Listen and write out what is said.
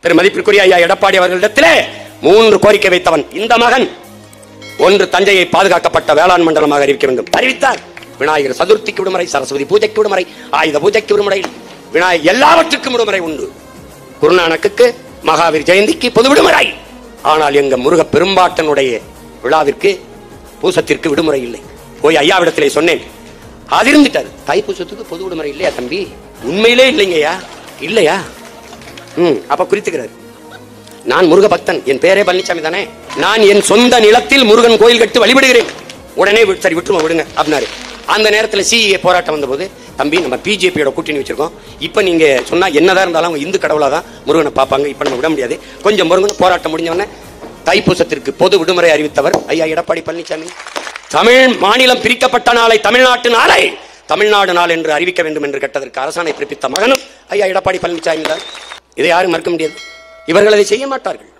பெரும் மதிப்பிற்குரிய ஐயா எடப்பாடி அவர்களிடத்திலே மூன்று கோரிக்கை வைத்தவன் இந்த மகன் ஒன்று தஞ்சையை பாதுகாக்கப்பட்ட வேளாண் மண்டலமாக அறிவிக்க வேண்டும் அறிவித்தார் விநாயகர் சதுர்த்திக்கு விடுமுறை சரஸ்வதி பூஜைக்கு விடுமுறை ஆயுத பூஜைக்கு விடுமுறை விநாயகர் எல்லாவற்றுக்கும் விடுமுறை உண்டு குருநானக்குக்கு மகாவீர் ஜெயந்திக்கு பொது விடுமுறை ஆனால் எங்க முருக பெரும்பாட்டனுடைய விழாவிற்கு பூசத்திற்கு விடுமுறை இல்லை போய் ஐயாவிடத்திலே சொன்னேன் அதிர்ந்துட்டார் தைப்பூசத்துக்கு பொது விடுமுறை இல்லையா தம்பி உண்மையிலே இல்லைங்கய்யா இல்லையா ம் அப்ப குறித்துக்கிறார் நான் முருக பக்தன் என் பேரே பழனிசாமி தானே நான் என் சொந்த நிலத்தில் முருகன் கோயில் கட்டி வழிபடுகிறேன் உடனே வி- சரி விட்டுருமா விடுங்க அப்படின்னாரு அந்த நேரத்தில் சிஏ போராட்டம் வந்தபோது தம்பி நம்ம பிஜேபியோட கூட்டணி வச்சிருக்கோம் இப்போ நீங்க சொன்னா என்னதான் இருந்தாலும் அவங்க இந்து கடவுளா தான் முருகனை பார்ப்பாங்க இப்போ நம்ம விட முடியாது கொஞ்சம் முருகன் போராட்டம் முடிஞ்ச உடனே தைப்பூசத்திற்கு பொது விடுமுறை அறிவித்தவர் ஐயா எடப்பாடி பழனிசாமி தமிழ் மாநிலம் பிரிக்கப்பட்ட நாளை தமிழ்நாட்டு நாளை தமிழ்நாடு நாள் என்று அறிவிக்க வேண்டும் என்று கேட்டதற்கு அரசாணை பிறப்பித்த மகனும் ஐயா எடப்பாடி பழனிசாமி தான் இதை யாரும் மறுக்க முடியாது இவர்கள் அதை செய்ய மாட்டார்கள்